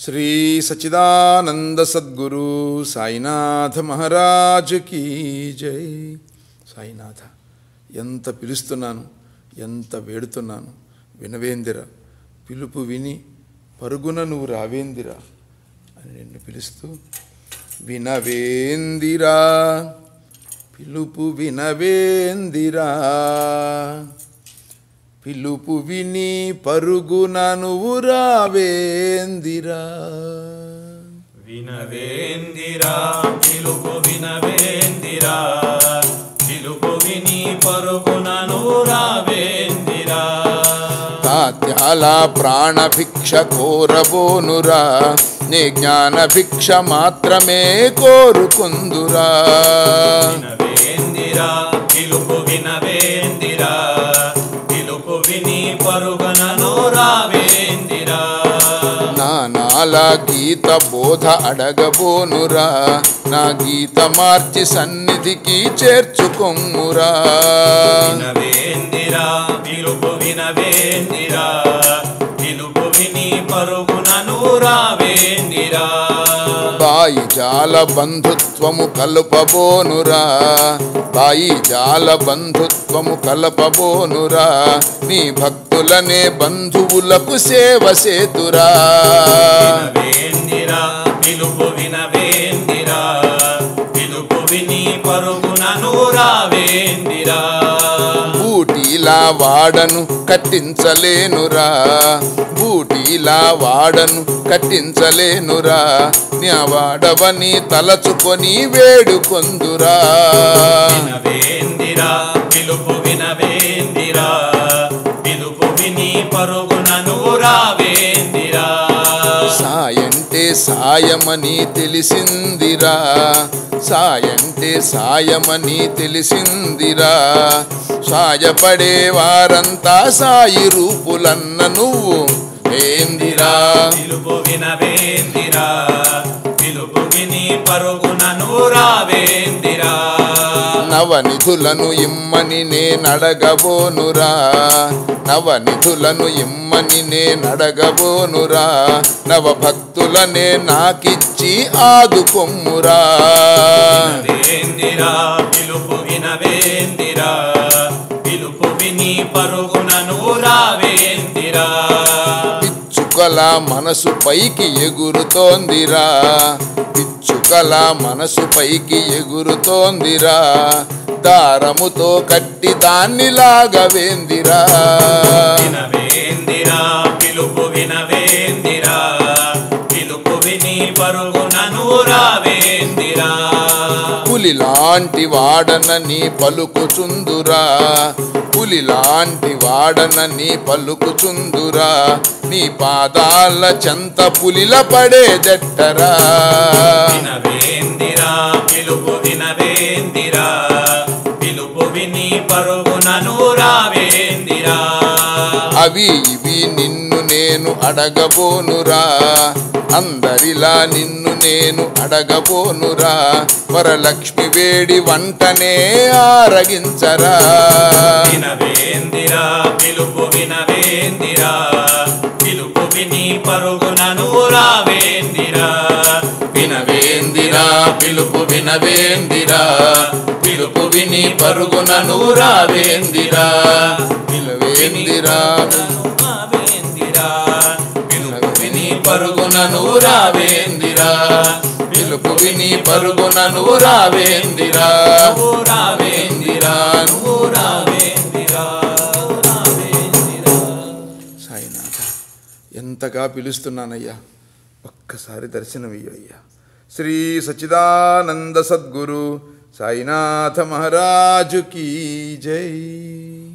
శ్రీ సచిదానంద సద్గురు సాయినాథ మహారాజ్ కీ జై సాయినాథ ఎంత పిలుస్తున్నాను ఎంత వేడుతున్నాను వినవేందిర పిలుపు విని పరుగున నువ్వు రావేందిరా అని నిన్ను పిలుస్తూ వినవేందిరా పిలుపు వినవేందిరా పిలుపు విని పరుగున నువ్వు రావేందిరా వినవేందిరా పిలుపు వినవేందిరా పిలుపు విని పరుగునను రావేందిరా తాత్యాల ప్రాణభిక్ష కోరబోనురా నే జ్ఞాన భిక్ష మాత్రమే కోరుకుందురా వినవేందిరా పిలుపు వినవేందిరా పిలుపు విని పరుగునను రావేందిరా నానాల గీత బోధ అడగబోనురా నా గీత మార్చి సన్నిధికి చేర్చుకొమ్మురా వినవేందిరా పిలుపు వినవేందిరా పిలుపు విని పరుగునను రావేందిరా బాయి జాల బంధుత్వము కలుపబోనురా బాయి జాల బంధుత్వము కలపబోనురా నీ భక్తులనే బంధువులకు సేవ సేతురా వినవేందిరా పిలుపు వినవేందిరా పిలుపు విని పరుగునను రావేందిరా బూటీలా వాడను కట్టించలేనురా బూటీలా వాడను కట్టించలేనురా నీ వాడవని తలచుకొని వేడుకొందురా వినవేందిరా పిలుపు వినవేందిరా పిలుపు విని పరుగునను రావేందిరా సాయంటే సాయమని తెలిసిందిరా సాయంటే సాయమని తెలిసిందిరా సాయపడే వారంతా సాయి రూపులన్న నువ్వు ఏందిరా పిలుపు వినవేందిరా పిలుపు విని పరుగునను రావేందిరా నవనిధులను ఇమ్మని నేనడగబోనురా నవనిధులను ఇమ్మని నేనడగబోనురా నవ భక్తులనే నాకిచ్చి ఆదుకొమ్మురా వినవేందిరా పిలుపు వినవేందిరా పిలుపు విని పరుగునను రావేందిరా పిచ్చుకల మనసు పైకి ఎగురుతోందిరా పిచ్చుకల మనసు పైకి ఎగురుతోందిరా దారముతో కట్టి దాన్ని లాగవేందిరా వినవేందిరా పిలుపు వినవేందిరా పిలుపు విని పరుగునను రావేందిరా పులి లాంటి వాడనని పలుకుచుందురా పులి లాంటి వాడనని పలుకుచుందురా నీ పాదాల చెంత పులిల పడే జట్టరా వినవేందిరా పిలుపు వినవేందిరా పిలుపు విని పరుగునను రావేందిరా అవి ఇవి నిన్ను నేను అడగబోనురా అందరిలా నిన్ను నేను అడగబోనురా వరలక్ష్మి వేడి వంటనే ఆరగించరా వినవేందిరా పిలుపు వినవేందిరా పిలుపు విని పరుగునను రావేందిరా వినవేందిరా పిలుపు వినవేందిరా పిలుపు విని పరుగునను రావేందిరా వినవేందిరా రావేందిరా పిలుపు విని పరుగునను రావేందిరా పిలుపు విని పరుగునను రావేందిరా నువ్వు రావేందిరా నువ్వు రావేందిరా రావేందిరా సాయినాథ ఎంతగా పిలుస్తున్నానయ్యా ఒక్కసారి దర్శనమియ్యయ్యా శ్రీ సచిదానంద సద్గురు సాయినాథ మహారాజు కీ జై